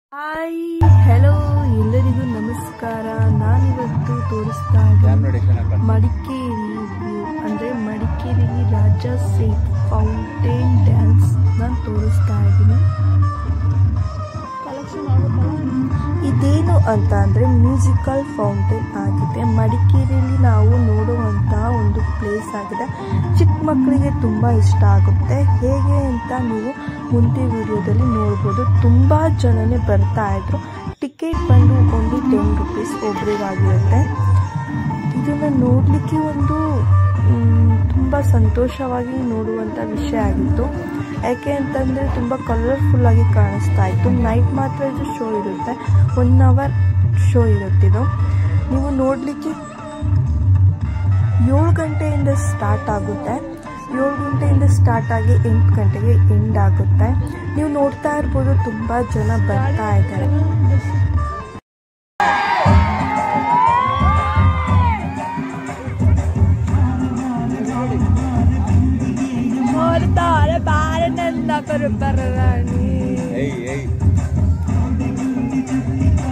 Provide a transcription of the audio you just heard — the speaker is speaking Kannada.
ಹಾಯ್ ಹೆಲೋ ಎಲ್ಲರಿಗೂ ನಮಸ್ಕಾರ ನಾನಿವತ್ತು ತೋರಿಸ್ತಾ ಇದ್ದೀನಿ ಮಡಿಕೇರಿ ವ್ಯೂ ಅಂದರೆ ಮಡಿಕೇರಿಲಿ ರಾಜ ಸೇಟ್ ಫೌಂಟೇನ್ ಡ್ಯಾನ್ಸ್ ನಾನು ತೋರಿಸ್ತಾ ಇದ್ದೀನಿ ಇದೇನು ಅಂತ ಅಂದರೆ ಮ್ಯೂಸಿಕಲ್ ಫೌಂಟೇನ್ ಆಗಿದೆ ಮಡಿಕೇರಿಯಲ್ಲಿ ನಾವು ನೋಡುವಂತಹ ಒಂದು ಪ್ಲೇಸ್ ಆಗಿದೆ ಚಿಕ್ಕ ಮಕ್ಕಳಿಗೆ ತುಂಬ ಇಷ್ಟ ಆಗುತ್ತೆ ಹೇಗೆ ಅಂತ ನೀವು ಮುಂದೆ ವಿಡಿಯೋದಲ್ಲಿ ನೋಡ್ಬೋದು ತುಂಬ ಜನನೇ ಬರ್ತಾ ಇದ್ರು ಟಿಕೆಟ್ ಬಂದು ಒಂದು ಟೆನ್ ರುಪೀಸ್ ಒಬ್ರಿಗಾಗಿರುತ್ತೆ ಇದನ್ನು ನೋಡಲಿಕ್ಕೆ ಒಂದು ತುಂಬ ಸಂತೋಷವಾಗಿ ನೋಡುವಂಥ ವಿಷಯ ಆಗಿತ್ತು ಯಾಕೆ ಅಂತಂದರೆ ತುಂಬ ಕಲರ್ಫುಲ್ಲಾಗಿ ಕಾಣಿಸ್ತಾ ಇತ್ತು ನೈಟ್ ಮಾತ್ರ ಇದು ಶೋ ಇರುತ್ತೆ ಒನ್ ಅವರ್ ಶೋ ಇರುತ್ತಿದ್ದು ನೀವು ನೋಡಲಿಕ್ಕೆ ಏಳು ಗಂಟೆಯಿಂದ ಸ್ಟಾರ್ಟ್ ಆಗುತ್ತೆ ಏಳು ಗಂಟೆಯಿಂದ ಸ್ಟಾರ್ಟ್ ಆಗಿ ಎಂಟು ಗಂಟೆಗೆ ಎಂಡ್ ಆಗುತ್ತೆ ನೀವು ನೋಡ್ತಾ ಇರ್ಬೋದು ತುಂಬ ಜನ ಬರ್ತಾ ಇದ್ದಾರೆ ನೋಡ್ತಾರೆ ಬಾರನಂದ ಬರು ಬರರಾಣಿ ಏಯ್ ಏಯ್